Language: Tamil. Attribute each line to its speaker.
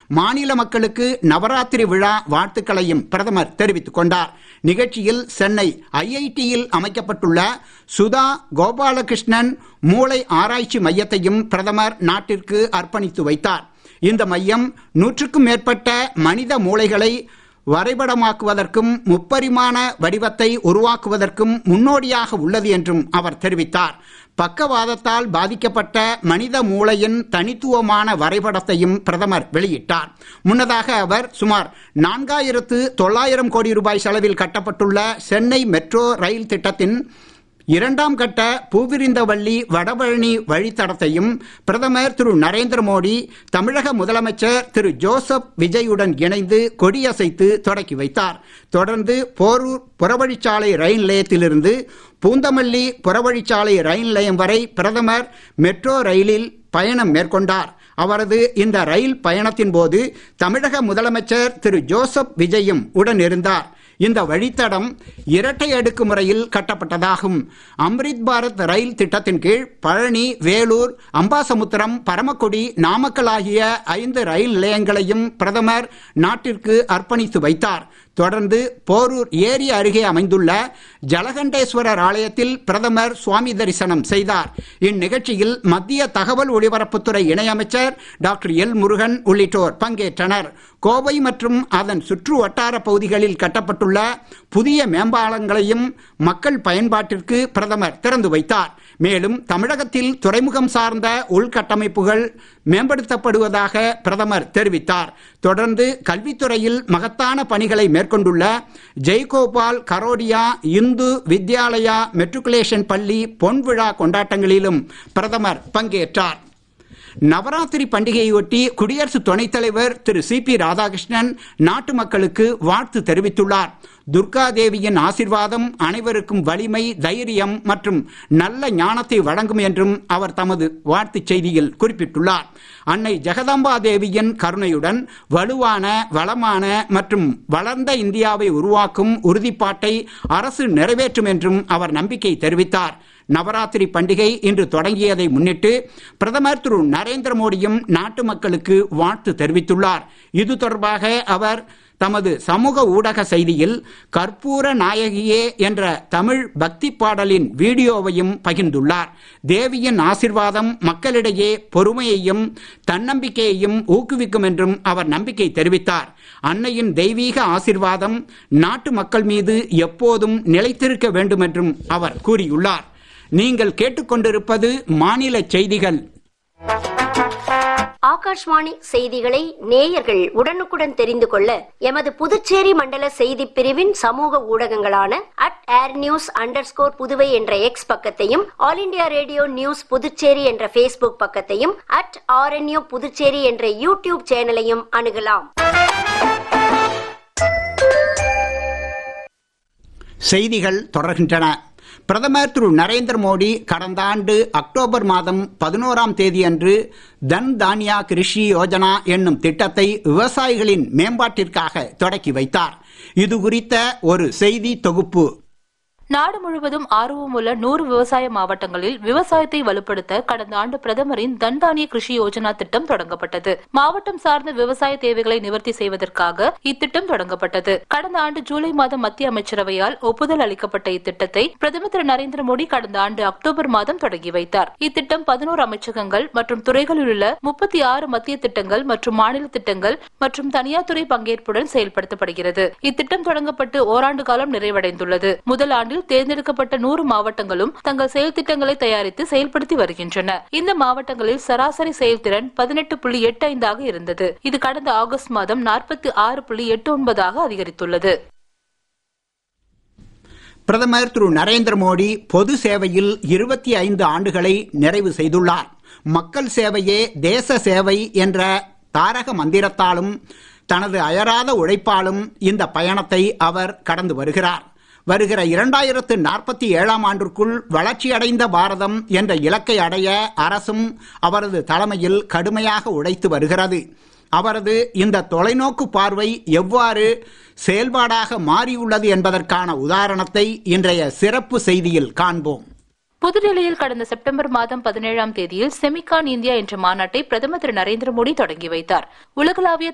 Speaker 1: மாநில மக்களுக்கு நவராத்திரி விழா வாழ்த்துக்களையும் பிரதமர் தெரிவித்துக் கொண்டார் நிகழ்ச்சியில் சென்னை ஐஐடியில் அமைக்கப்பட்டுள்ள சுதா கோபாலகிருஷ்ணன் மூளை ஆராய்ச்சி மையத்தையும் பிரதமர் நாட்டிற்கு அர்ப்பணித்து வைத்தார் இந்த மையம் நூற்றுக்கும் மேற்பட்ட மனித மூளைகளை வரைபடமாக்குவதற்கும் முப்பரிமாண வடிவத்தை உருவாக்குவதற்கும் முன்னோடியாக உள்ளது என்றும் அவர் தெரிவித்தார் பக்கவாதத்தால் பாதிக்கப்பட்ட மனித மூளையின் தனித்துவமான வரைபடத்தையும் பிரதமர் வெளியிட்டார் முன்னதாக அவர் சுமார் நான்காயிரத்து தொள்ளாயிரம் கோடி ரூபாய் செலவில் கட்டப்பட்டுள்ள சென்னை மெட்ரோ ரயில் திட்டத்தின் இரண்டாம் கட்ட பூவிரிந்தவள்ளி வடபழனி வழித்தடத்தையும் பிரதமர் திரு நரேந்திர மோடி தமிழக முதலமைச்சர் திரு ஜோசப் விஜயுடன் இணைந்து கொடியசைத்து தொடக்கி வைத்தார் தொடர்ந்து போரூர் புறவழிச்சாலை ரயில் நிலையத்திலிருந்து பூந்தமல்லி புறவழிச்சாலை ரயில் நிலையம் வரை பிரதமர் மெட்ரோ ரயிலில் பயணம் மேற்கொண்டார் அவரது இந்த ரயில் பயணத்தின் போது தமிழக முதலமைச்சர் திரு ஜோசப் விஜயும் உடன் இருந்தார் இந்த வழித்தடம் இரட்டை அடுக்கு முறையில் கட்டப்பட்டதாகும் அம்ரித் பாரத் ரயில் திட்டத்தின் கீழ் பழனி வேலூர் அம்பாசமுத்திரம் பரமக்குடி நாமக்கல் ஆகிய ஐந்து ரயில் நிலையங்களையும் பிரதமர் நாட்டிற்கு அர்ப்பணித்து வைத்தார் தொடர்ந்து போரூர் ஏரி அருகே அமைந்துள்ள ஜலகண்டேஸ்வரர் ஆலயத்தில் பிரதமர் சுவாமி தரிசனம் செய்தார் இந்நிகழ்ச்சியில் மத்திய தகவல் ஒலிபரப்புத்துறை இணையமைச்சர் டாக்டர் எல் முருகன் உள்ளிட்டோர் பங்கேற்றனர் கோவை மற்றும் அதன் சுற்று வட்டார பகுதிகளில் கட்டப்பட்டுள்ள புதிய மேம்பாலங்களையும் மக்கள் பயன்பாட்டிற்கு பிரதமர் திறந்து வைத்தார் மேலும் தமிழகத்தில் துறைமுகம் சார்ந்த உள்கட்டமைப்புகள் மேம்படுத்தப்படுவதாக பிரதமர் தெரிவித்தார் தொடர்ந்து கல்வித்துறையில் மகத்தான பணிகளை மேற்கொண்டுள்ள ஜெய்கோபால் கரோடியா இந்து வித்யாலயா மெட்ரிகுலேஷன் பள்ளி பொன்விழா கொண்டாட்டங்களிலும் பிரதமர் பங்கேற்றார் நவராத்திரி பண்டிகையொட்டி குடியரசு துணைத் தலைவர் திரு சி பி ராதாகிருஷ்ணன் நாட்டு மக்களுக்கு வாழ்த்து தெரிவித்துள்ளார் துர்கா தேவியின் ஆசிர்வாதம் அனைவருக்கும் வலிமை தைரியம் மற்றும் நல்ல ஞானத்தை வழங்கும் என்றும் அவர் தமது வாழ்த்துச் செய்தியில் குறிப்பிட்டுள்ளார் அன்னை ஜெகதாம்பா தேவியின் கருணையுடன் வலுவான வளமான மற்றும் வளர்ந்த இந்தியாவை உருவாக்கும் உறுதிப்பாட்டை அரசு நிறைவேற்றும் என்றும் அவர் நம்பிக்கை தெரிவித்தார் நவராத்திரி பண்டிகை இன்று தொடங்கியதை முன்னிட்டு பிரதமர் திரு நரேந்திர மோடியும் நாட்டு மக்களுக்கு வாழ்த்து தெரிவித்துள்ளார் இது தொடர்பாக அவர் தமது சமூக ஊடக செய்தியில் கற்பூர நாயகியே என்ற தமிழ் பக்தி பாடலின் வீடியோவையும் பகிர்ந்துள்ளார் தேவியின் ஆசிர்வாதம் மக்களிடையே பொறுமையையும் தன்னம்பிக்கையையும் ஊக்குவிக்கும் என்றும் அவர் நம்பிக்கை தெரிவித்தார் அன்னையின் தெய்வீக ஆசிர்வாதம் நாட்டு மக்கள் மீது எப்போதும் நிலைத்திருக்க வேண்டும் என்றும் அவர் கூறியுள்ளார் நீங்கள் கேட்டுக்கொண்டிருப்பது மாநில செய்திகள்
Speaker 2: ஆகாஷ்வாணி செய்திகளை நேயர்கள் உடனுக்குடன் தெரிந்து கொள்ள எமது புதுச்சேரி மண்டல செய்தி பிரிவின் சமூக ஊடகங்களான at air news under Puduvai என்ற எக்ஸ் பக்கத்தையும் All India Radio News Puducherry என்ற ஃபேஸ்புக் பக்கத்தையும் அட் ஆர்என்யூ புதுச்சேரி என்ற யூடியூப் சேனலையும் அணுகலாம்
Speaker 1: செய்திகள் தொடர்கின்றன பிரதமர் திரு நரேந்திர மோடி கடந்த ஆண்டு அக்டோபர் மாதம் பதினோராம் தேதியன்று தன் தானியா கிருஷி யோஜனா என்னும் திட்டத்தை விவசாயிகளின் மேம்பாட்டிற்காக தொடக்கி வைத்தார் இது குறித்த ஒரு செய்தி தொகுப்பு
Speaker 3: நாடு முழுவதும் ஆர்வமுள்ள நூறு விவசாய மாவட்டங்களில் விவசாயத்தை வலுப்படுத்த கடந்த ஆண்டு பிரதமரின் தன்தானிய கிருஷி யோஜனா திட்டம் தொடங்கப்பட்டது மாவட்டம் சார்ந்த விவசாய தேவைகளை நிவர்த்தி செய்வதற்காக இத்திட்டம் தொடங்கப்பட்டது கடந்த ஆண்டு ஜூலை மாதம் மத்திய அமைச்சரவையால் ஒப்புதல் அளிக்கப்பட்ட இத்திட்டத்தை பிரதமர் திரு நரேந்திர மோடி கடந்த ஆண்டு அக்டோபர் மாதம் தொடங்கி வைத்தார் இத்திட்டம் பதினோரு அமைச்சகங்கள் மற்றும் துறைகளில் உள்ள முப்பத்தி ஆறு மத்திய திட்டங்கள் மற்றும் மாநில திட்டங்கள் மற்றும் தனியார் துறை பங்கேற்புடன் செயல்படுத்தப்படுகிறது இத்திட்டம் தொடங்கப்பட்டு ஓராண்டு காலம் நிறைவடைந்துள்ளது முதல் ஆண்டில் தேர்ந்தெடுக்கப்பட்ட நூறு மாவட்டங்களும் தங்கள் செயல் திட்டங்களை தயாரித்து செயல்படுத்தி வருகின்றன இந்த மாவட்டங்களில் சராசரி செயல்திறன் பதினெட்டு புள்ளி எட்டு ஐந்தாக இருந்தது இது கடந்த ஆகஸ்ட் மாதம் நாற்பத்தி ஆறு புள்ளி எட்டு ஒன்பதாக அதிகரித்துள்ளது
Speaker 1: பிரதமர் திரு நரேந்திர மோடி பொது சேவையில் இருபத்தி ஐந்து ஆண்டுகளை நிறைவு செய்துள்ளார் மக்கள் சேவையே தேச சேவை என்ற தாரக மந்திரத்தாலும் தனது அயராத உழைப்பாலும் இந்த பயணத்தை அவர் கடந்து வருகிறார் வருகிற இரண்டாயிரத்து நாற்பத்தி ஏழாம் ஆண்டிற்குள் வளர்ச்சியடைந்த பாரதம் என்ற இலக்கை அடைய அரசும் அவரது தலைமையில் கடுமையாக உழைத்து வருகிறது அவரது இந்த தொலைநோக்கு பார்வை எவ்வாறு செயல்பாடாக மாறியுள்ளது என்பதற்கான உதாரணத்தை இன்றைய சிறப்பு செய்தியில் காண்போம்
Speaker 3: புதுடெல்லியில் கடந்த செப்டம்பர் மாதம் பதினேழாம் தேதியில் செமிகான் இந்தியா என்ற மாநாட்டை பிரதமர் திரு நரேந்திர மோடி தொடங்கி வைத்தார் உலகளாவிய